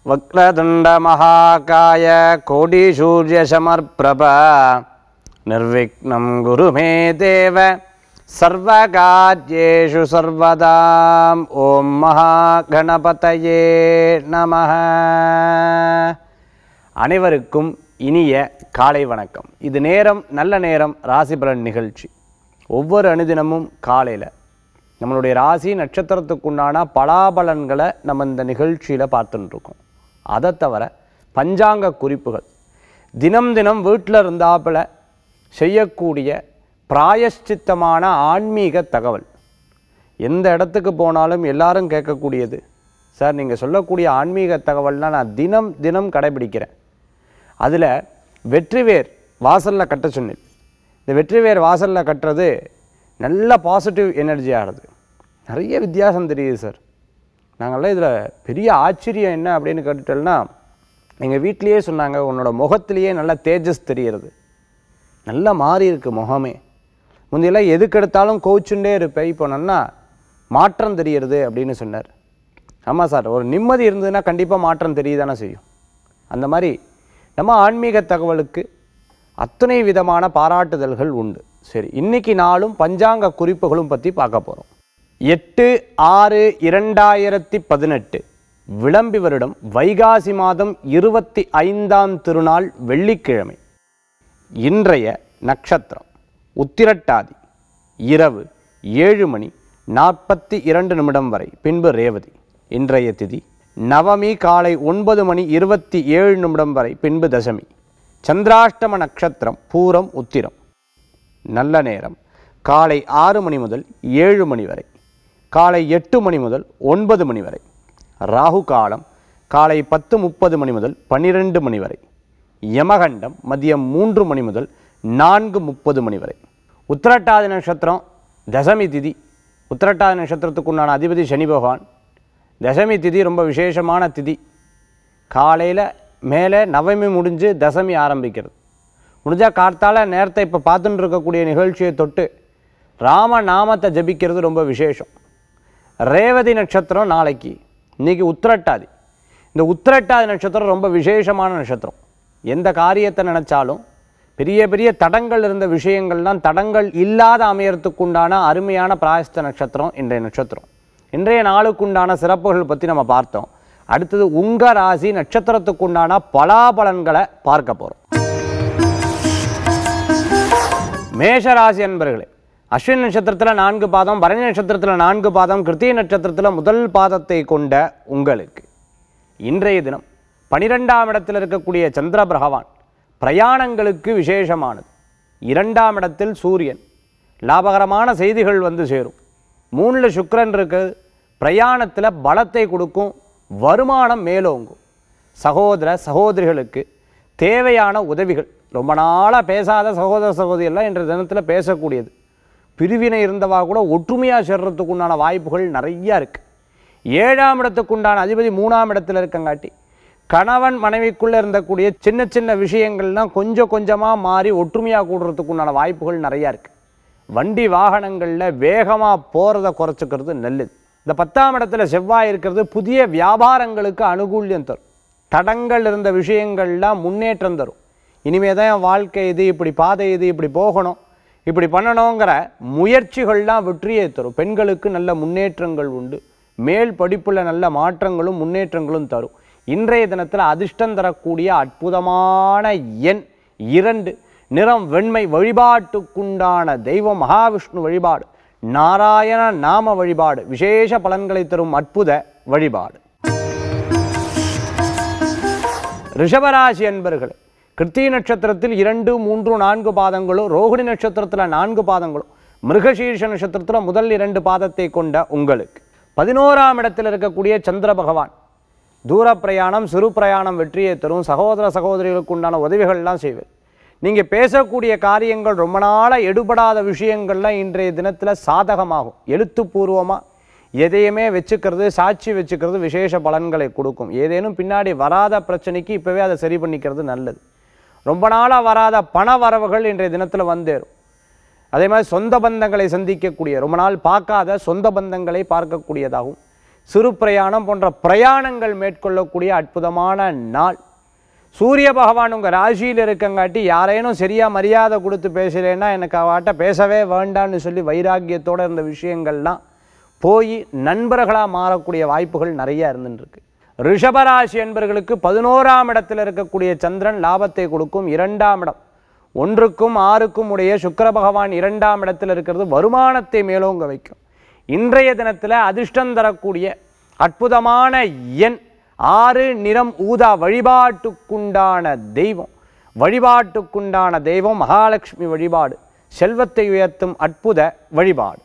वक्रतुण्डमहाकाय कोटिसूर्यसमर्प्रभ निर्विघ्नं गुरु मे देव सर्वकार्येषु सर्वदाम् ॐ महागणपतये நமः அனைவருக்கும் இனிய காலை வணக்கம் இது நேரம் நல்ல நேரம் ராசி பலன் நிகழ்ச்சி ஒவ்வொரு அனுதினமும் காலையில் நம்மளுடைய ராசி நட்சத்திரத்துக்குண்டான பலாபலன்களை நம்ம இந்த நிகழ்ச்சியில் பார்த்துட்டு இருக்கோம் அதை தவிர பஞ்சாங்க குறிப்புகள் தினம் தினம் வீட்டில் இருந்தாப்புல செய்யக்கூடிய பிராயஷ்சித்தமான ஆன்மீக தகவல் எந்த இடத்துக்கு போனாலும் எல்லாரும் கேட்கக்கூடியது சார் நீங்கள் சொல்லக்கூடிய ஆன்மீக தகவல்னால் நான் தினம் தினம் கடைபிடிக்கிறேன் அதில் வெற்றிவேர் வாசலில் கட்ட சொன்னேன் இந்த வெற்றிவேர் வாசலில் கட்டுறது நல்ல பாசிட்டிவ் எனர்ஜி ஆகிறது நிறைய வித்தியாசம் தெரியுது சார் நாங்கள்லாம் இதில் பெரிய ஆச்சரியம் என்ன அப்படின்னு கேட்டுட்டோம்னா எங்கள் வீட்லேயே சொன்னாங்க உன்னோட முகத்திலேயே நல்ல தேஜஸ் தெரிகிறது நல்லா மாறி இருக்கு முகமே முந்தையெல்லாம் எதுக்கெடுத்தாலும் கோச்சுண்டே இருப்பேன் இப்போ நல்லா மாற்றம் தெரிகிறது அப்படின்னு சொன்னார் ஆமாம் சார் ஒரு நிம்மதி இருந்ததுன்னா கண்டிப்பாக மாற்றம் தெரியதானே செய்யும் அந்த மாதிரி நம்ம ஆன்மீக தகவலுக்கு அத்தனை விதமான பாராட்டுதல்கள் உண்டு சரி இன்னைக்கு நாளும் பஞ்சாங்க குறிப்புகளும் பற்றி பார்க்க போகிறோம் எட்டு ஆறு இரண்டாயிரத்தி பதினெட்டு விளம்பி வருடம் வைகாசி மாதம் இருபத்தி ஐந்தாம் திருநாள் வெள்ளிக்கிழமை இன்றைய நட்சத்திரம் உத்திரட்டாதி இரவு ஏழு மணி நாற்பத்தி இரண்டு நிமிடம் வரை பின்பு ரேவதி இன்றைய திதி நவமி காலை ஒன்பது மணி இருபத்தி ஏழு நிமிடம் வரை பின்பு தசமி சந்திராஷ்டம நட்சத்திரம் பூரம் உத்திரம் நல்ல நேரம் காலை ஆறு மணி முதல் ஏழு மணி வரை காலை எட்டு மணி முதல் ஒன்பது மணி வரை ராகு காலம் காலை பத்து முப்பது மணி முதல் பன்னிரெண்டு மணி வரை யமகண்டம் மதியம் மூன்று மணி முதல் நான்கு முப்பது மணி வரை உத்திரட்டாதி நட்சத்திரம் தசமி திதி உத்திரட்டாதி நட்சத்திரத்துக்குண்டான அதிபதி சனி பகவான் தசமி திதி ரொம்ப விசேஷமான திதி காலையில் மேலே நவமி முடிஞ்சு தசமி ஆரம்பிக்கிறது முடிஞ்சால் கார்த்தால நேரத்தை இப்போ பார்த்துட்டு இருக்கக்கூடிய நிகழ்ச்சியை தொட்டு ராம நாமத்தை ஜபிக்கிறது ரொம்ப விசேஷம் ரேவதி நட்சத்திரம் நாளைக்கு இன்னைக்கு உத்திரட்டாதி இந்த உத்திரட்டாதி நட்சத்திரம் ரொம்ப விசேஷமான நட்சத்திரம் எந்த காரியத்தை நினச்சாலும் பெரிய பெரிய தடங்கள் இருந்த விஷயங்கள்லாம் தடங்கள் இல்லாத அமையறதுக்குண்டான அருமையான பிராயஸ்த நட்சத்திரம் இன்றைய நட்சத்திரம் இன்றைய நாளுக்குண்டான சிறப்புகள் பற்றி நம்ம பார்த்தோம் அடுத்தது உங்க ராசி நட்சத்திரத்துக்குண்டான பலாபலன்களை பார்க்க போகிறோம் மேஷராசி அன்பர்களே அஸ்வின் நட்சத்திரத்தில் நான்கு பாதம் பரணி நட்சத்திரத்தில் நான்கு பாதம் கிருத்திய நட்சத்திரத்தில் முதல் பாதத்தை கொண்ட உங்களுக்கு இன்றைய தினம் பனிரெண்டாம் இடத்தில் இருக்கக்கூடிய சந்திர பகவான் பிரயாணங்களுக்கு விசேஷமானது இரண்டாம் இடத்தில் சூரியன் லாபகரமான செய்திகள் வந்து சேரும் மூணில் சுக்கிரன் இருக்குது பிரயாணத்தில் பலத்தை கொடுக்கும் வருமானம் மேலோங்கும் சகோதர சகோதரிகளுக்கு தேவையான உதவிகள் ரொம்ப நாளாக பேசாத சகோதர சகோதரியெல்லாம் இன்றைய தினத்தில் பேசக்கூடியது பிரிவினை இருந்தவா கூட ஒற்றுமையாக சேர்றதுக்கு உண்டான வாய்ப்புகள் நிறையா இருக்குது ஏழாம் இடத்துக்குண்டான அதிபதி மூணாம் இடத்துல இருக்கங்காட்டி கணவன் மனைவிக்குள்ளே இருந்தக்கூடிய சின்ன சின்ன விஷயங்கள்லாம் கொஞ்சம் கொஞ்சமாக மாறி ஒற்றுமையாக கூடுறதுக்கு உண்டான வாய்ப்புகள் நிறையா இருக்குது வண்டி வாகனங்களில் வேகமாக போகிறத குறைச்சிக்கிறது நல்லது இந்த பத்தாம் இடத்துல செவ்வாய் இருக்கிறது புதிய வியாபாரங்களுக்கு அனுகூல்யம் தரும் தடங்கள் இருந்த விஷயங்கள்லாம் முன்னேற்றம் தரும் இனிமே தான் என் வாழ்க்கை இது இப்படி பாதை இது இப்படி போகணும் இப்படி பண்ணணுங்கிற முயற்சிகள்லாம் வெற்றியை தரும் பெண்களுக்கு நல்ல முன்னேற்றங்கள் உண்டு மேல் படிப்புல நல்ல மாற்றங்களும் முன்னேற்றங்களும் தரும் இன்றைய தினத்தில் அதிர்ஷ்டம் தரக்கூடிய அற்புதமான எண் இரண்டு நிறம் வெண்மை வழிபாட்டுக்குண்டான தெய்வம் மகாவிஷ்ணு வழிபாடு நாராயண நாம வழிபாடு விசேஷ பலன்களை தரும் அற்புத வழிபாடு ரிஷபராசி அன்பர்களே கிருத்திகை நட்சத்திரத்தில் இரண்டு மூன்று நான்கு பாதங்களும் ரோகிணி நட்சத்திரத்தில் நான்கு பாதங்களும் மிருகசீர்ஷ நட்சத்திரத்தில் முதல் இரண்டு பாதத்தை கொண்ட உங்களுக்கு பதினோராம் இடத்தில் இருக்கக்கூடிய சந்திர பகவான் தூர பிரயாணம் சிறு பிரயாணம் வெற்றியை தரும் சகோதர சகோதரிகளுக்கு உண்டான உதவிகள்லாம் செய்வேன் நீங்கள் பேசக்கூடிய காரியங்கள் ரொம்ப நாளாக எடுபடாத விஷயங்கள்லாம் இன்றைய தினத்தில் சாதகமாகும் எழுத்துப்பூர்வமாக எதையுமே வச்சுக்கிறது சாட்சி வச்சுக்கிறது விசேஷ பலன்களை கொடுக்கும் ஏதேனும் பின்னாடி வராத பிரச்சனைக்கு இப்போவே அதை சரி பண்ணிக்கிறது நல்லது ரொம்ப நாளாக வராத பண வரவுகள் இன்றைய தினத்தில் வந்தேறும் அதே மாதிரி சொந்த பந்தங்களை சந்திக்கக்கூடிய ரொம்ப நாள் பார்க்காத சொந்த பந்தங்களை பார்க்கக்கூடியதாகவும் சிறு பிரயாணம் போன்ற பிரயாணங்கள் மேற்கொள்ளக்கூடிய அற்புதமான நாள் சூரிய பகவான் உங்கள் ராசியில் இருக்கங்காட்டி யாரேனும் சரியாக மரியாதை கொடுத்து பேசலைன்னா எனக்கு அவட்ட பேசவே வேண்டான்னு சொல்லி வைராக்கியத்தோட இருந்த விஷயங்கள்லாம் போய் நண்பர்களாக மாறக்கூடிய வாய்ப்புகள் நிறைய இருந்துருக்கு ரிஷபராசி என்பர்களுக்கு பதினோராம் இடத்தில் இருக்கக்கூடிய சந்திரன் லாபத்தை கொடுக்கும் இரண்டாம் இடம் ஒன்றுக்கும் ஆறுக்கும் உடைய சுக்கிர பகவான் இரண்டாம் இடத்தில் இருக்கிறது வருமானத்தை மேலோங்க வைக்கும் இன்றைய தினத்தில் அதிர்ஷ்டம் தரக்கூடிய அற்புதமான எண் ஆறு நிறம் ஊதா வழிபாட்டுக்குண்டான தெய்வம் வழிபாட்டுக்குண்டான தெய்வம் மகாலட்சுமி வழிபாடு செல்வத்தை உயர்த்தும் அற்புத வழிபாடு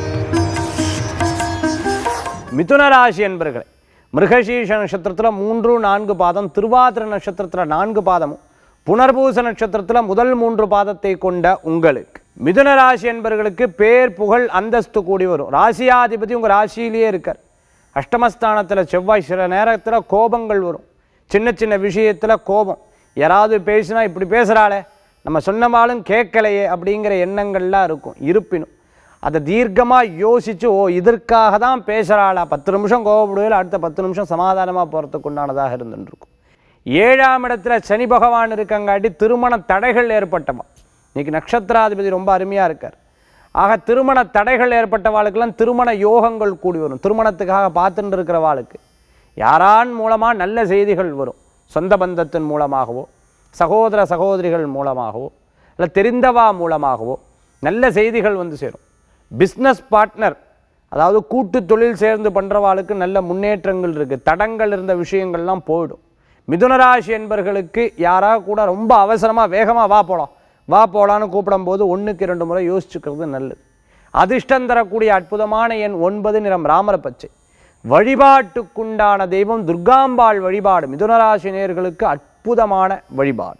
மிதுன ராசி என்பர்களே மிருகசீஷ நட்சத்திரத்தில் மூன்று நான்கு பாதம் திருவாதிர நட்சத்திரத்தில் நான்கு பாதமும் புனர்பூச நட்சத்திரத்தில் முதல் மூன்று பாதத்தை கொண்ட உங்களுக்கு மிதுன ராசி என்பர்களுக்கு பேர் புகழ் அந்தஸ்து கூடி வரும் ராசியாதிபதி உங்கள் ராசியிலேயே இருக்கார் அஷ்டமஸ்தானத்தில் செவ்வாய் சில நேரத்தில் கோபங்கள் வரும் சின்ன சின்ன விஷயத்தில் கோபம் யாராவது பேசினா இப்படி பேசுகிறாளே நம்ம சொன்னமாலும் கேட்கலையே அப்படிங்கிற எண்ணங்கள்லாம் இருக்கும் இருப்பினும் அதை தீர்க்கமாக யோசித்து ஓ இதற்காக தான் பேசுகிறாளா பத்து நிமிஷம் கோவப்படுவேல அடுத்த பத்து நிமிஷம் சமாதானமாக போகிறதுக்கு உண்டானதாக இருந்துருக்கும் ஏழாம் இடத்துல சனி பகவான் இருக்கங்காட்டி திருமண தடைகள் ஏற்பட்டவா இன்னைக்கு நட்சத்திராதிபதி ரொம்ப அருமையாக இருக்கார் ஆக திருமண தடைகள் ஏற்பட்டவாளுக்கெல்லாம் திருமண யோகங்கள் கூடி வரும் திருமணத்துக்காக பார்த்துட்டு இருக்கிறவாளுக்கு யாரான் மூலமாக நல்ல செய்திகள் வரும் சொந்த பந்தத்தின் மூலமாகவோ சகோதர சகோதரிகள் மூலமாகவோ இல்லை தெரிந்தவா மூலமாகவோ நல்ல செய்திகள் வந்து சேரும் பிஸ்னஸ் பார்ட்னர் அதாவது கூட்டு தொழில் சேர்ந்து பண்ணுறவாளுக்கு நல்ல முன்னேற்றங்கள் இருக்குது தடங்கள் இருந்த விஷயங்கள்லாம் போயிடும் மிதுனராசி என்பர்களுக்கு யாராவது கூட ரொம்ப அவசரமாக வேகமாக வா போகலாம் வா போகலான்னு கூப்பிடும்போது ஒன்றுக்கு இரண்டு முறை யோசிச்சுக்கிறது நல்லது அதிர்ஷ்டம் தரக்கூடிய அற்புதமான எண் ஒன்பது நிறம் ராமர பச்சை வழிபாட்டுக்குண்டான தெய்வம் துர்காம்பாள் வழிபாடு மிதுனராசி நேயர்களுக்கு அற்புதமான வழிபாடு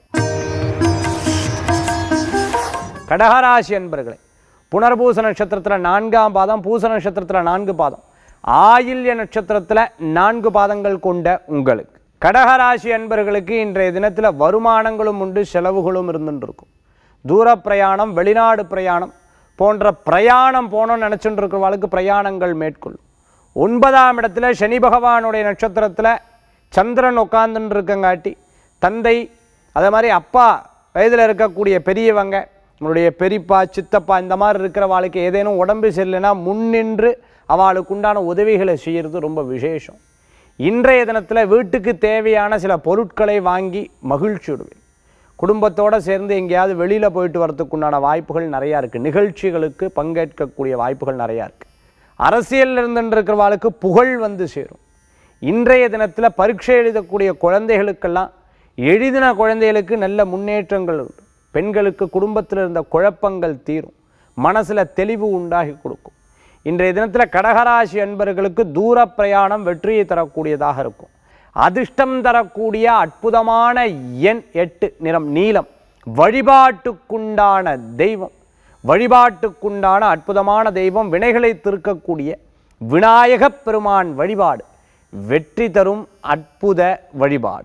கடகராசி என்பர்களே புனர்பூச நட்சத்திரத்தில் நான்காம் பாதம் பூச நட்சத்திரத்தில் நான்கு பாதம் ஆயில்ய நட்சத்திரத்தில் நான்கு பாதங்கள் கொண்ட உங்களுக்கு கடகராசி அன்பர்களுக்கு இன்றைய தினத்தில் வருமானங்களும் உண்டு செலவுகளும் இருந்துட்டு இருக்கும் தூர பிரயாணம் வெளிநாடு பிரயாணம் போன்ற பிரயாணம் போனோம்னு நினச்சிட்டு இருக்கிறவங்களுக்கு பிரயாணங்கள் மேற்கொள்ளும் ஒன்பதாம் இடத்துல சனி பகவானுடைய நட்சத்திரத்தில் சந்திரன் உட்காந்துன்னு இருக்கங்காட்டி தந்தை அதே மாதிரி அப்பா வயதில் இருக்கக்கூடிய பெரியவங்க நம்மளுடைய பெரியப்பா சித்தப்பா இந்த மாதிரி இருக்கிற வாழ்க்கை ஏதேனும் உடம்பு சரியில்லைன்னா முன்னின்று அவளுக்கு உண்டான உதவிகளை செய்கிறது ரொம்ப விசேஷம் இன்றைய தினத்தில் வீட்டுக்கு தேவையான சில பொருட்களை வாங்கி மகிழ்ச்சி விடுவேன் குடும்பத்தோடு சேர்ந்து எங்கேயாவது வெளியில் போயிட்டு வரதுக்கு உண்டான வாய்ப்புகள் நிறையா இருக்குது நிகழ்ச்சிகளுக்கு பங்கேற்கக்கூடிய வாய்ப்புகள் நிறையா இருக்குது அரசியலில் இருந்துருக்கிறவாளுக்கு புகழ் வந்து சேரும் இன்றைய தினத்தில் பரீட்சை எழுதக்கூடிய குழந்தைகளுக்கெல்லாம் எழுதின குழந்தைகளுக்கு நல்ல முன்னேற்றங்கள் உண்டு பெண்களுக்கு குடும்பத்தில் இருந்த குழப்பங்கள் தீரும் மனசில் தெளிவு உண்டாகி கொடுக்கும் இன்றைய தினத்தில் கடகராசி அன்பர்களுக்கு தூர பிரயாணம் வெற்றியை தரக்கூடியதாக இருக்கும் அதிர்ஷ்டம் தரக்கூடிய அற்புதமான எண் எட்டு நிறம் நீலம் வழிபாட்டுக்குண்டான தெய்வம் வழிபாட்டுக்குண்டான அற்புதமான தெய்வம் வினைகளை தீர்க்கக்கூடிய விநாயகப் பெருமான் வழிபாடு வெற்றி தரும் அற்புத வழிபாடு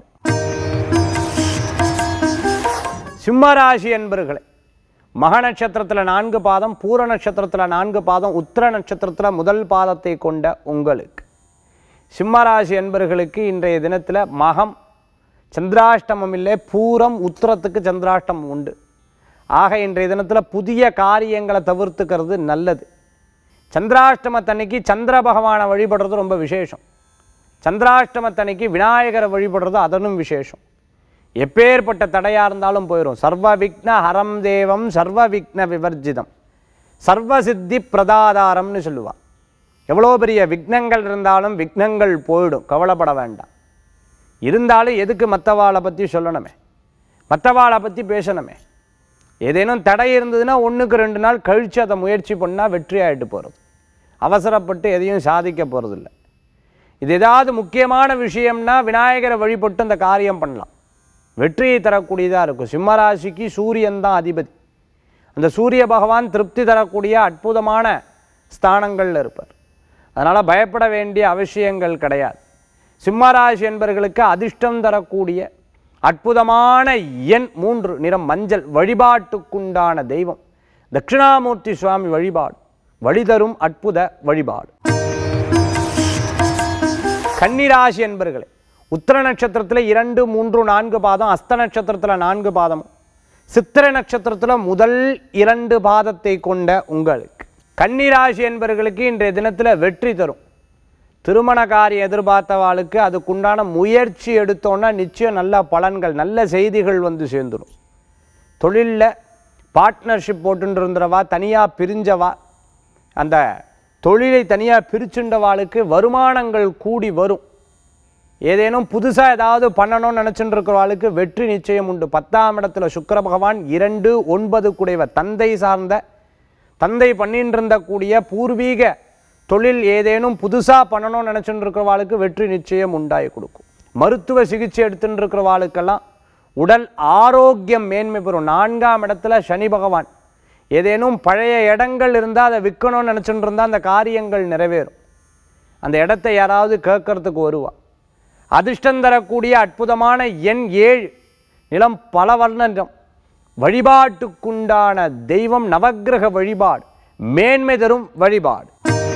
சிம்மராசி என்பர்களே மக நட்சத்திரத்தில் நான்கு பாதம் பூர நட்சத்திரத்தில் நான்கு பாதம் உத்திர நட்சத்திரத்தில் முதல் பாதத்தை கொண்ட உங்களுக்கு சிம்மராசி என்பர்களுக்கு இன்றைய தினத்தில் மகம் சந்திராஷ்டமம் இல்லை பூரம் உத்திரத்துக்கு சந்திராஷ்டமம் உண்டு ஆக இன்றைய தினத்தில் புதிய காரியங்களை தவிர்த்துக்கிறது நல்லது சந்திராஷ்டமத்தன்னைக்கு சந்திர பகவானை வழிபடுறது ரொம்ப விசேஷம் சந்திராஷ்டமத்தன்னைக்கு விநாயகரை வழிபடுறது அதனும் விசேஷம் எப்பேற்பட்ட தடையாக இருந்தாலும் போயிடும் சர்வ விக்ன ஹரம் தேவம் சர்வ விக்ன விவர்ஜிதம் சர்வ சித்தி பிரதாதாரம்னு சொல்லுவாள் எவ்வளோ பெரிய விக்னங்கள் இருந்தாலும் விக்னங்கள் போயிடும் கவலைப்பட வேண்டாம் இருந்தாலும் எதுக்கு மற்றவாளை பற்றி சொல்லணுமே மற்றவாளை பற்றி பேசணுமே ஏதேனும் தடை இருந்ததுன்னா ஒன்றுக்கு ரெண்டு நாள் கழித்து அதை முயற்சி பண்ணால் வெற்றி ஆகிட்டு போகிறது அவசரப்பட்டு எதையும் சாதிக்க போகிறதில்ல இது ஏதாவது முக்கியமான விஷயம்னா விநாயகரை வழிபட்டு அந்த காரியம் பண்ணலாம் வெற்றியை தரக்கூடியதாக இருக்கும் சிம்மராசிக்கு சூரியன் தான் அதிபதி அந்த சூரிய பகவான் திருப்தி தரக்கூடிய அற்புதமான ஸ்தானங்களில் இருப்பார் அதனால் பயப்பட வேண்டிய அவசியங்கள் கிடையாது சிம்மராசி என்பர்களுக்கு அதிர்ஷ்டம் தரக்கூடிய அற்புதமான எண் மூன்று நிறம் மஞ்சள் வழிபாட்டுக்குண்டான தெய்வம் தட்சிணாமூர்த்தி சுவாமி வழிபாடு வழிதரும் அற்புத வழிபாடு கன்னிராசி என்பர்களே உத்திர நட்சத்திரத்தில் இரண்டு மூன்று நான்கு பாதம் அஸ்த நட்சத்திரத்தில் நான்கு பாதமும் சித்திரை நட்சத்திரத்தில் முதல் இரண்டு பாதத்தை கொண்ட உங்களுக்கு கன்னிராசி என்பவர்களுக்கு இன்றைய தினத்தில் வெற்றி தரும் திருமண காரியம் எதிர்பார்த்தவாளுக்கு அதுக்குண்டான முயற்சி எடுத்தோன்னா நிச்சயம் நல்ல பலன்கள் நல்ல செய்திகள் வந்து சேர்ந்துடும் தொழிலில் பார்ட்னர்ஷிப் போட்டுட்டு இருந்தவா தனியாக பிரிஞ்சவா அந்த தொழிலை தனியாக பிரிச்சுண்டவாளுக்கு வருமானங்கள் கூடி வரும் ஏதேனும் புதுசாக ஏதாவது பண்ணணும்னு நினச்சிட்டு இருக்கிறவாளுக்கு வெற்றி நிச்சயம் உண்டு பத்தாம் இடத்துல சுக்கிர பகவான் இரண்டு ஒன்பது குடைவர் தந்தை சார்ந்த தந்தை பண்ணிட்டு இருந்தக்கூடிய பூர்வீக தொழில் ஏதேனும் புதுசாக பண்ணணும்னு நினச்சிட்டு இருக்கிறவாளுக்கு வெற்றி நிச்சயம் உண்டாகி கொடுக்கும் மருத்துவ சிகிச்சை எடுத்துட்டு இருக்கிறவாளுக்கெல்லாம் உடல் ஆரோக்கியம் மேன்மை பெறும் நான்காம் இடத்துல சனி பகவான் ஏதேனும் பழைய இடங்கள் இருந்தால் அதை விற்கணும்னு நினச்சிட்டு இருந்தால் அந்த காரியங்கள் நிறைவேறும் அந்த இடத்த யாராவது கேட்கறதுக்கு வருவா அதிர்ஷ்டம் தரக்கூடிய அற்புதமான எண் ஏழு நிலம் பல வர்ணம் வழிபாட்டுக்குண்டான தெய்வம் நவக்கிரக வழிபாடு மேன்மை தரும் வழிபாடு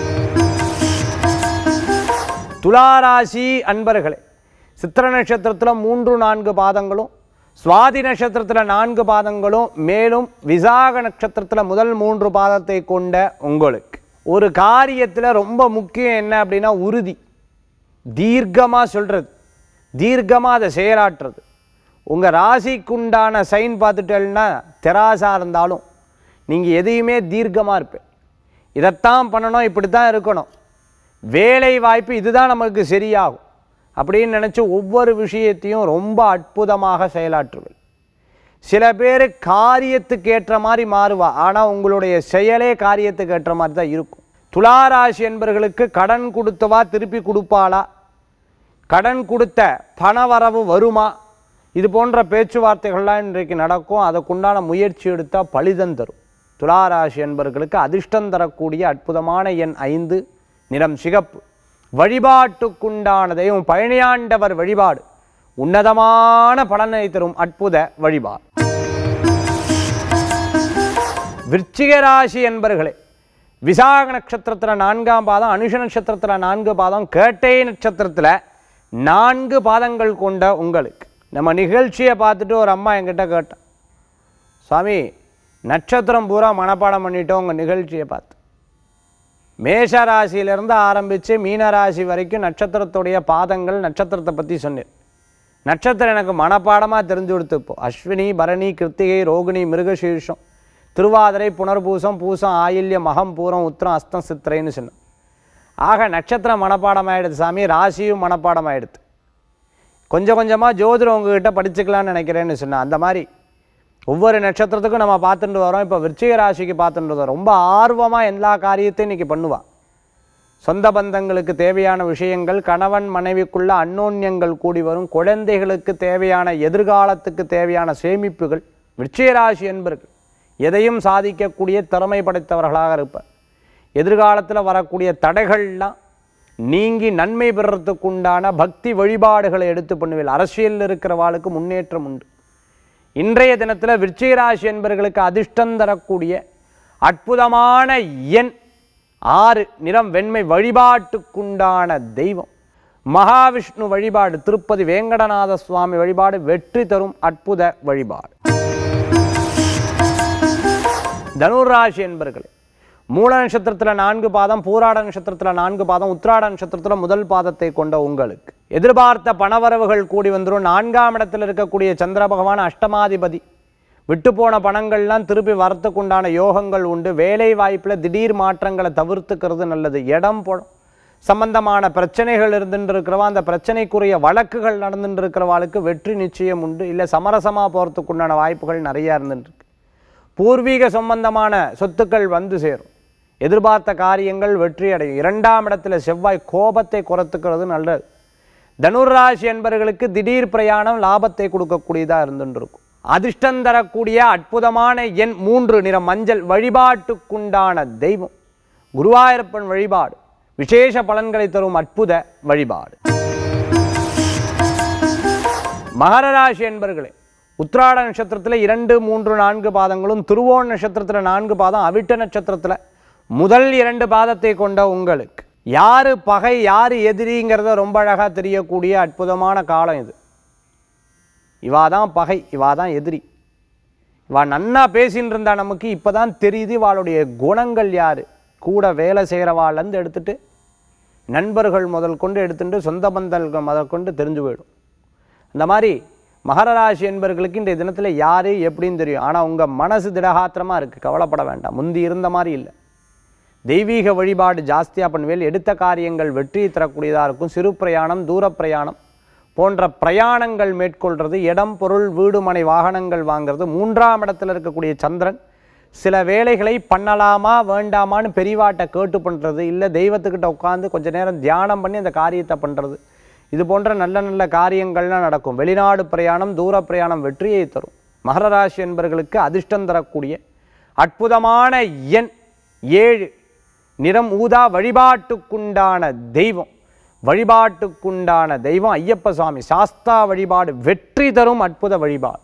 துளாராசி அன்பர்களே சித்திர நட்சத்திரத்தில் மூன்று நான்கு பாதங்களும் சுவாதி நட்சத்திரத்தில் நான்கு பாதங்களும் மேலும் விசாக நட்சத்திரத்தில் முதல் மூன்று பாதத்தை கொண்ட உங்களுக்கு ஒரு காரியத்தில் ரொம்ப முக்கியம் என்ன அப்படின்னா உறுதி தீர்க்கமாக சொல்கிறது தீர்க்கமாக அதை செயலாற்றுறது உங்கள் ராசிக்குண்டான சைன் பார்த்துட்டேன்னா தெராசா இருந்தாலும் நீங்கள் எதையுமே தீர்க்கமாக இருப்பேன் இதைத்தான் பண்ணணும் இப்படி தான் இருக்கணும் வேலை வாய்ப்பு இதுதான் நமக்கு சரியாகும் அப்படின்னு நினச்சி ஒவ்வொரு விஷயத்தையும் ரொம்ப அற்புதமாக செயலாற்றுவேன் சில பேர் காரியத்துக்கு ஏற்ற மாதிரி மாறுவா ஆனால் உங்களுடைய செயலே காரியத்துக்கு ஏற்ற மாதிரி தான் இருக்கும் துளாராசி என்பவர்களுக்கு கடன் கொடுத்தவா திருப்பி கொடுப்பாளா கடன் கொடுத்த பணவரவு வருமா இது போன்ற பேச்சுவார்த்தைகள்லாம் இன்றைக்கு நடக்கும் அதுக்குண்டான முயற்சி எடுத்தால் பலிதம் தரும் துளாராசி என்பவர்களுக்கு அதிர்ஷ்டம் தரக்கூடிய அற்புதமான எண் ஐந்து நிறம் சிகப்பு வழிபாட்டுக்குண்டான தெய்வம் பழனியாண்டவர் வழிபாடு உன்னதமான பலனை தரும் அற்புத வழிபாடு விருச்சிக ராசி என்பர்களே விசாக நட்சத்திரத்தில் நான்காம் பாதம் அனுஷ நட்சத்திரத்தில் நான்கு பாதம் கேட்டை நட்சத்திரத்தில் நான்கு பாதங்கள் கொண்ட உங்களுக்கு நம்ம நிகழ்ச்சியை பார்த்துட்டு ஒரு அம்மா என்கிட்ட கேட்டேன் சுவாமி நட்சத்திரம் பூரா மனப்பாடம் பண்ணிட்டோம் உங்கள் நிகழ்ச்சியை பார்த்து மேஷ ராசியிலிருந்து ஆரம்பித்து மீன ராசி வரைக்கும் நட்சத்திரத்துடைய பாதங்கள் நட்சத்திரத்தை பற்றி சொன்னேன் நட்சத்திரம் எனக்கு மனப்பாடமாக தெரிஞ்சு கொடுத்து இப்போ அஸ்வினி பரணி கிருத்திகை ரோகிணி மிருகசீர்ஷம் திருவாதிரை புனர்பூசம் பூசம் ஆயில்யம் மகம் பூரம் உத்திரம் அஸ்தம் சித்திரைன்னு சொன்னேன் ஆக நட்சத்திரம் மனப்பாடம் ஆயிடுது சாமி ராசியும் மனப்பாடம் ஆயிடுது கொஞ்சம் கொஞ்சமாக ஜோதிடம் உங்ககிட்ட படிச்சுக்கலாம்னு நினைக்கிறேன்னு சொன்னேன் அந்த மாதிரி ஒவ்வொரு நட்சத்திரத்துக்கும் நம்ம பார்த்துட்டு வரோம் இப்போ விருச்சிக ராசிக்கு பார்த்துட்டு வரோம் ரொம்ப ஆர்வமாக எல்லா காரியத்தையும் இன்றைக்கி பண்ணுவா சொந்த பந்தங்களுக்கு தேவையான விஷயங்கள் கணவன் மனைவிக்குள்ள அன்னோன்யங்கள் கூடி வரும் குழந்தைகளுக்கு தேவையான எதிர்காலத்துக்கு தேவையான சேமிப்புகள் விருச்சிக ராசி என்பர்கள் எதையும் சாதிக்கக்கூடிய திறமை படைத்தவர்களாக இருப்பார் எதிர்காலத்தில் வரக்கூடிய தடைகள்லாம் நீங்கி நன்மை பெறறதுக்கு உண்டான பக்தி வழிபாடுகளை எடுத்து பண்ணுவீர்கள் அரசியலில் இருக்கிறவாளுக்கு முன்னேற்றம் உண்டு இன்றைய தினத்தில் விருச்சிக ராசி என்பவர்களுக்கு அதிர்ஷ்டம் தரக்கூடிய அற்புதமான எண் ஆறு நிறம் வெண்மை வழிபாட்டுக்குண்டான தெய்வம் மகாவிஷ்ணு வழிபாடு திருப்பதி வேங்கடநாத சுவாமி வழிபாடு வெற்றி தரும் அற்புத வழிபாடு தனுராசி என்பர்களே மூல நட்சத்திரத்தில் நான்கு பாதம் பூராட நட்சத்திரத்தில் நான்கு பாதம் உத்திராட நட்சத்திரத்தில் முதல் பாதத்தை கொண்ட உங்களுக்கு எதிர்பார்த்த பணவரவுகள் கூடி வந்துடும் நான்காம் இடத்தில் இருக்கக்கூடிய சந்திர பகவான் அஷ்டமாதிபதி விட்டுப்போன பணங்கள்லாம் திருப்பி வரத்துக்குண்டான யோகங்கள் உண்டு வேலை வாய்ப்பில் திடீர் மாற்றங்களை தவிர்த்துக்கிறது நல்லது இடம் போ சம்பந்தமான பிரச்சனைகள் இருந்துட்டு இருக்கிறவா அந்த பிரச்சனைக்குரிய வழக்குகள் நடந்துட்டு இருக்கிறவாளுக்கு வெற்றி நிச்சயம் உண்டு இல்லை சமரசமாக போகிறதுக்குண்டான வாய்ப்புகள் நிறையா இருந்துட்டு இருக்கு பூர்வீக சம்பந்தமான சொத்துக்கள் வந்து சேரும் எதிர்பார்த்த காரியங்கள் வெற்றி அடையும் இரண்டாம் இடத்துல செவ்வாய் கோபத்தை குறைத்துக்கிறது நல்லது தனுராசி என்பவர்களுக்கு திடீர் பிரயாணம் லாபத்தை கொடுக்கக்கூடியதாக இருந்துட்டு இருக்கும் அதிர்ஷ்டம் தரக்கூடிய அற்புதமான எண் மூன்று நிறம் மஞ்சள் வழிபாட்டுக்குண்டான தெய்வம் குருவாயூரப்பன் வழிபாடு விசேஷ பலன்களை தரும் அற்புத வழிபாடு மகர ராசி என்பர்களே உத்திராட நட்சத்திரத்தில் இரண்டு மூன்று நான்கு பாதங்களும் திருவோண நட்சத்திரத்தில் நான்கு பாதம் அவிட்ட நட்சத்திரத்தில் முதல் இரண்டு பாதத்தை கொண்ட உங்களுக்கு யார் பகை யார் எதிரிங்கிறத ரொம்ப அழகாக தெரியக்கூடிய அற்புதமான காலம் இது இவா தான் பகை இவா தான் எதிரி இவா நன்னா பேசின்னு இருந்தா நமக்கு இப்போ தான் தெரியுது இவாளுடைய குணங்கள் யார் கூட வேலை செய்கிறவாள்லேருந்து எடுத்துட்டு நண்பர்கள் முதல் கொண்டு எடுத்துட்டு சொந்த பந்தங்கள் முதல் கொண்டு தெரிஞ்சு போயிடும் இந்த மாதிரி மகர ராசி என்பவர்களுக்கு இன்றைய தினத்தில் யார் எப்படின்னு தெரியும் ஆனால் உங்கள் மனசு திடகாத்திரமாக இருக்குது கவலைப்பட வேண்டாம் முந்தி இருந்த மாதிரி இல்லை தெய்வீக வழிபாடு ஜாஸ்தியாக பண்ணுவேல் எடுத்த காரியங்கள் வெற்றி தரக்கூடியதாக இருக்கும் சிறு பிரயாணம் தூர பிரயாணம் போன்ற பிரயாணங்கள் மேற்கொள்கிறது இடம் பொருள் வீடு மனை வாகனங்கள் வாங்குறது மூன்றாம் இடத்துல இருக்கக்கூடிய சந்திரன் சில வேலைகளை பண்ணலாமா வேண்டாமான்னு பெரியவாட்ட கேட்டு பண்ணுறது இல்லை தெய்வத்துக்கிட்ட உட்காந்து கொஞ்ச நேரம் தியானம் பண்ணி அந்த காரியத்தை பண்ணுறது இது போன்ற நல்ல நல்ல காரியங்கள்லாம் நடக்கும் வெளிநாடு பிரயாணம் தூர பிரயாணம் வெற்றியை தரும் மகர ராசி என்பவர்களுக்கு அதிர்ஷ்டம் தரக்கூடிய அற்புதமான எண் ஏழு நிறம் ஊதா வழிபாட்டுக்குண்டான தெய்வம் வழிபாட்டுக்குண்டான தெய்வம் ஐயப்ப சுவாமி சாஸ்தா வழிபாடு வெற்றி தரும் அற்புத வழிபாடு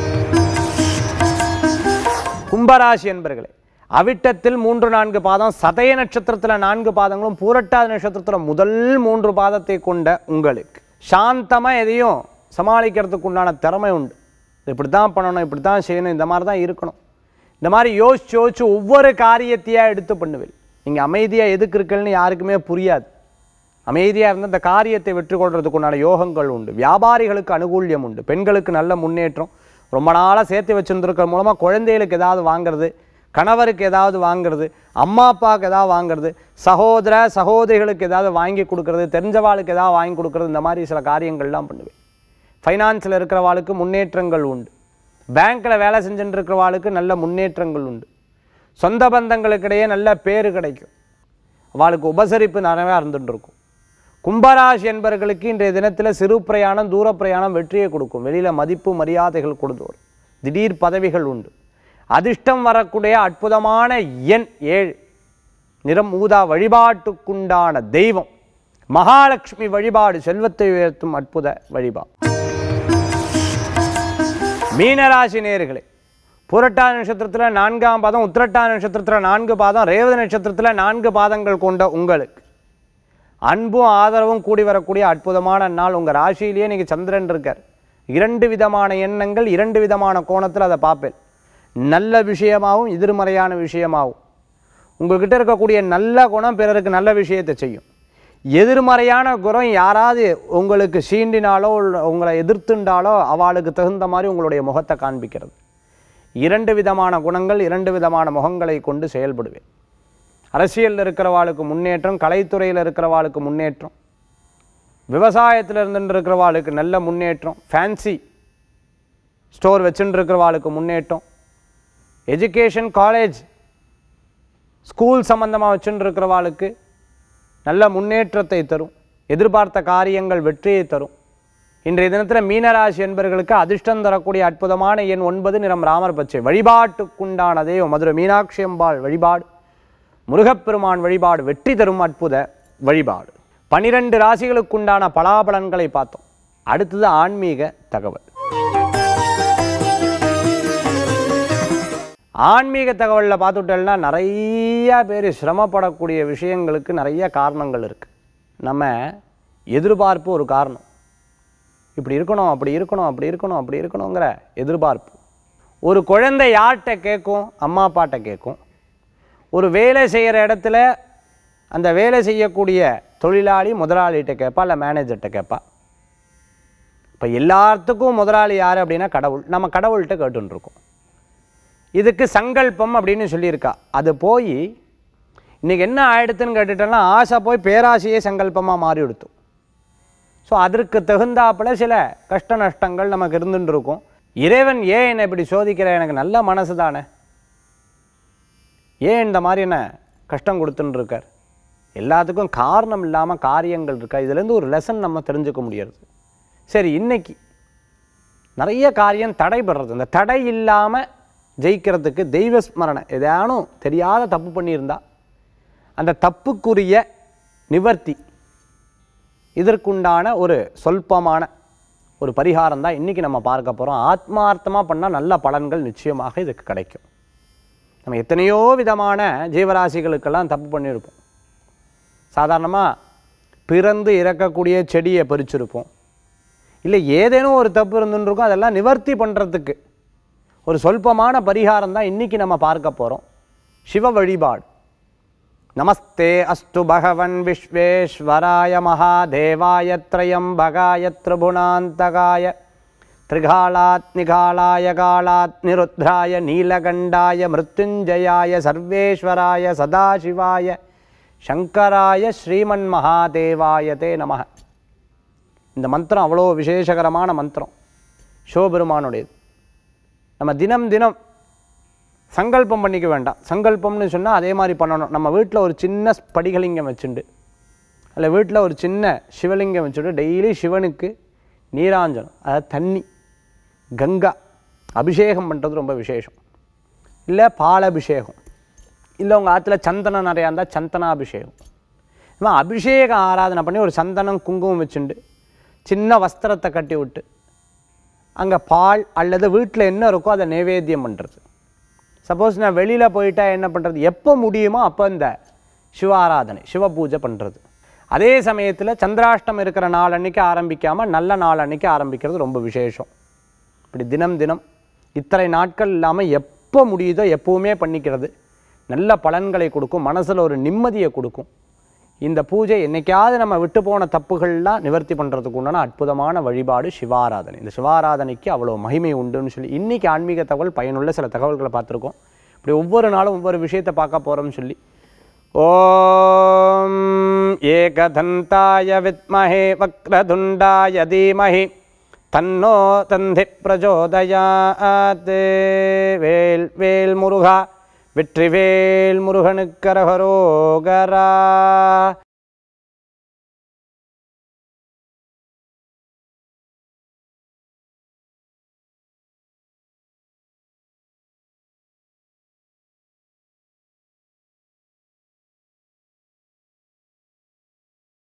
கும்பராசி என்பர்களே அவிட்டத்தில் மூன்று நான்கு பாதம் சதய நட்சத்திரத்தில் நான்கு பாதங்களும் பூரட்டாதி நட்சத்திரத்தில் முதல் மூன்று பாதத்தை கொண்ட உங்களுக்கு சாந்தமாக எதையும் சமாளிக்கிறதுக்கு உண்டான திறமை உண்டு இது இப்படி தான் பண்ணணும் இப்படி தான் செய்யணும் இந்த மாதிரி தான் இருக்கணும் இந்த மாதிரி யோசிச்சு யோசிச்சு ஒவ்வொரு காரியத்தையாக எடுத்து பண்ணுவேன் நீங்கள் அமைதியாக எதுக்கு இருக்கல்னு யாருக்குமே புரியாது அமைதியாக இருந்து அந்த காரியத்தை வெற்றி கொள்றதுக்கு உண்டான யோகங்கள் உண்டு வியாபாரிகளுக்கு அனுகூல்யம் உண்டு பெண்களுக்கு நல்ல முன்னேற்றம் ரொம்ப நாளாக சேர்த்து வச்சுருந்துருக்கிற மூலமாக குழந்தைகளுக்கு ஏதாவது வாங்குறது கணவருக்கு ஏதாவது வாங்குறது அம்மா அப்பாவுக்கு ஏதாவது வாங்குறது சகோதர சகோதரிகளுக்கு ஏதாவது வாங்கி கொடுக்கறது தெரிஞ்சவாளுக்கு ஏதாவது வாங்கி கொடுக்கறது இந்த மாதிரி சில காரியங்கள்லாம் பண்ணுவேன் ஃபைனான்ஸில் இருக்கிறவாளுக்கு முன்னேற்றங்கள் உண்டு பேங்க்கில் வேலை செஞ்சுட்டு இருக்கிறவாளுக்கு நல்ல முன்னேற்றங்கள் உண்டு சொந்த பந்தங்களுக்கிடையே நல்ல பேர் கிடைக்கும் அவளுக்கு உபசரிப்பு நிறையா இருந்துட்டு இருக்கும் கும்பராசி என்பவர்களுக்கு இன்றைய தினத்தில் சிறு பிரயாணம் தூர பிரயாணம் வெற்றியை கொடுக்கும் வெளியில் மதிப்பு மரியாதைகள் கொடுத்து வரும் திடீர் பதவிகள் உண்டு அதிர்ஷ்டம் வரக்கூடிய அற்புதமான எண் ஏழு நிறம் ஊதா வழிபாட்டுக்குண்டான தெய்வம் மகாலட்சுமி வழிபாடு செல்வத்தை உயர்த்தும் அற்புத வழிபாடு மீனராசி நேர்களே புரட்டா நட்சத்திரத்தில் நான்காம் பாதம் உத்திரட்டா நட்சத்திரத்தில் நான்கு பாதம் ரேவதி நட்சத்திரத்தில் நான்கு பாதங்கள் கொண்ட உங்களுக்கு அன்பும் ஆதரவும் கூடி வரக்கூடிய அற்புதமான நாள் உங்கள் ராசியிலேயே நீங்கள் சந்திரன் இருக்கார் இரண்டு விதமான எண்ணங்கள் இரண்டு விதமான கோணத்தில் அதை பார்ப்பேன் நல்ல விஷயமாகவும் எதிர்மறையான விஷயமாகவும் உங்கள்கிட்ட இருக்கக்கூடிய நல்ல குணம் பிறருக்கு நல்ல விஷயத்தை செய்யும் எதிர்மறையான குணம் யாராவது உங்களுக்கு சீண்டினாலோ இல்ல உங்களை எதிர்த்துண்டாலோ அவளுக்கு தகுந்த மாதிரி உங்களுடைய முகத்தை காண்பிக்கிறது இரண்டு விதமான குணங்கள் இரண்டு விதமான முகங்களை கொண்டு செயல்படுவேன் அரசியலில் இருக்கிறவாளுக்கு முன்னேற்றம் கலைத்துறையில் இருக்கிறவாளுக்கு முன்னேற்றம் விவசாயத்தில் இருந்துட்டு இருக்கிறவாளுக்கு நல்ல முன்னேற்றம் ஃபேன்சி ஸ்டோர் வச்சுட்டு இருக்கிறவாளுக்கு முன்னேற்றம் எஜுகேஷன் காலேஜ் ஸ்கூல் சம்பந்தமாக வச்சுட்டு இருக்கிறவாளுக்கு நல்ல முன்னேற்றத்தை தரும் எதிர்பார்த்த காரியங்கள் வெற்றியை தரும் இன்றைய தினத்தில் மீனராசி என்பவர்களுக்கு அதிர்ஷ்டம் தரக்கூடிய அற்புதமான எண் ஒன்பது நிறம் ராமர் பச்சை வழிபாட்டுக்குண்டான தெய்வம் மதுரை மீனாட்சி அம்பாள் வழிபாடு முருகப்பெருமான் வழிபாடு வெற்றி தரும் அற்புத வழிபாடு பனிரெண்டு ராசிகளுக்குண்டான பலாபலன்களை பார்த்தோம் அடுத்தது ஆன்மீக தகவல் ஆன்மீக தகவலில் பார்த்துட்டோம்னா நிறைய பேர் சிரமப்படக்கூடிய விஷயங்களுக்கு நிறைய காரணங்கள் இருக்குது நம்ம எதிர்பார்ப்பு ஒரு காரணம் இப்படி இருக்கணும் அப்படி இருக்கணும் அப்படி இருக்கணும் அப்படி இருக்கணுங்கிற எதிர்பார்ப்பு ஒரு குழந்தை யார்கிட்ட கேட்கும் அம்மா அப்பாட்ட கேட்கும் ஒரு வேலை செய்கிற இடத்துல அந்த வேலை செய்யக்கூடிய தொழிலாளி முதலாளிகிட்ட கேட்பா இல்லை மேனேஜர்கிட்ட கேட்பா இப்போ எல்லாத்துக்கும் முதலாளி யார் அப்படின்னா கடவுள் நம்ம கடவுள்கிட்ட கேட்டுருக்கோம் இதுக்கு சங்கல்பம் அப்படின்னு சொல்லியிருக்கா அது போய் இன்றைக்கி என்ன ஆயிடுத்துன்னு கேட்டுட்டோம்னா ஆசை போய் பேராசையே சங்கல்பமாக மாறி கொடுத்தோம் ஸோ அதற்கு தகுந்தாப்புல சில கஷ்ட நஷ்டங்கள் நமக்கு இருந்துட்டு இருக்கும் இறைவன் ஏன் என்னை இப்படி சோதிக்கிற எனக்கு நல்ல மனசு தானே ஏன் இந்த மாதிரி என்ன கஷ்டம் கொடுத்துன்னு இருக்கார் எல்லாத்துக்கும் காரணம் இல்லாமல் காரியங்கள் இருக்கா இதுலேருந்து ஒரு லெசன் நம்ம தெரிஞ்சுக்க முடியாது சரி இன்னைக்கு நிறைய காரியம் தடைபடுறது இந்த தடை இல்லாமல் ஜெயிக்கிறதுக்கு தெய்வ ஸ்மரணை எதானும் தெரியாத தப்பு பண்ணியிருந்தா அந்த தப்புக்குரிய நிவர்த்தி இதற்குண்டான ஒரு சொல்பமான ஒரு பரிகாரம் தான் இன்றைக்கி நம்ம பார்க்க போகிறோம் ஆத்மார்த்தமாக பண்ணால் நல்ல பலன்கள் நிச்சயமாக இதுக்கு கிடைக்கும் நம்ம எத்தனையோ விதமான ஜீவராசிகளுக்கெல்லாம் தப்பு பண்ணியிருப்போம் சாதாரணமாக பிறந்து இறக்கக்கூடிய செடியை பறிச்சிருப்போம் இல்லை ஏதேனும் ஒரு தப்பு இருந்துருக்கும் அதெல்லாம் நிவர்த்தி பண்ணுறதுக்கு ஒரு சொல்பமான பரிகாரம் தான் இன்றைக்கி நம்ம பார்க்க போகிறோம் சிவ வழிபாடு நமஸ்தே அஸ்து பகவன் விஸ்வேஸ்வராய மகாதேவாய த்ரயம்பகாய திரிபுணாந்தகாய திரிகாலாத் நிகாலாய காலாத் நிருத்ராய நீலகண்டாய மிருத்யுஞ்சயாய சர்வேஸ்வராய சதாசிவாய சங்கராய ஸ்ரீமன் மகாதேவாய தே நமः இந்த மந்திரம் அவ்வளோ விசேஷகரமான மந்திரம் சிவபெருமானுடையது நம்ம தினம் தினம் சங்கல்பம் பண்ணிக்க வேண்டாம் சங்கல்பம்னு சொன்னால் அதே மாதிரி பண்ணணும் நம்ம வீட்டில் ஒரு சின்ன படிகலிங்கம் வச்சுண்டு அல்ல வீட்டில் ஒரு சின்ன சிவலிங்கம் வச்சுட்டு டெய்லி சிவனுக்கு நீராஞ்சனம் அதாவது தண்ணி கங்கா அபிஷேகம் பண்ணுறது ரொம்ப விசேஷம் இல்லை பாலபிஷேகம் இல்லை உங்கள் ஆற்றுல சந்தனம் நிறையா இருந்தால் சந்தனாபிஷேகம் இது மாதிரி அபிஷேக ஆராதனை பண்ணி ஒரு சந்தனம் குங்குமம் வச்சுண்டு சின்ன வஸ்திரத்தை கட்டி விட்டு அங்கே பால் அல்லது வீட்டில் என்ன இருக்கோ அதை நைவேத்தியம் பண்ணுறது சப்போஸ் நான் வெளியில் போயிட்டா என்ன பண்ணுறது எப்போ முடியுமோ அப்போ இந்த சிவ ஆராதனை சிவ பூஜை பண்ணுறது அதே சமயத்தில் சந்திராஷ்டம் இருக்கிற நாள் அன்னைக்கு ஆரம்பிக்காமல் நல்ல நாள் அன்னைக்கு ஆரம்பிக்கிறது ரொம்ப விசேஷம் இப்படி தினம் தினம் இத்தனை நாட்கள் இல்லாமல் எப்போ முடியுதோ எப்போவுமே பண்ணிக்கிறது நல்ல பலன்களை கொடுக்கும் மனசில் ஒரு நிம்மதியை கொடுக்கும் இந்த பூஜை என்னைக்காவது நம்ம விட்டு போன தப்புகள்லாம் நிவர்த்தி பண்ணுறதுக்கு உண்டான அற்புதமான வழிபாடு சிவாராதனை இந்த சிவாராதனைக்கு அவ்வளோ மகிமை உண்டுன்னு சொல்லி இன்றைக்கி ஆன்மீக தகவல் பயனுள்ள சில தகவல்களை பார்த்துருக்கோம் இப்படி ஒவ்வொரு நாளும் ஒவ்வொரு விஷயத்தை பார்க்க போகிறோம்னு சொல்லி ஓம் ஏகதந்தாய வித்மஹே வக்ரதுண்டாய தீமஹி தன்னோ தந்தி பிரச்சோதயாத் வேல் வேல் முருகா வெற்றிவேல் முருகனுக்கரகரோகரா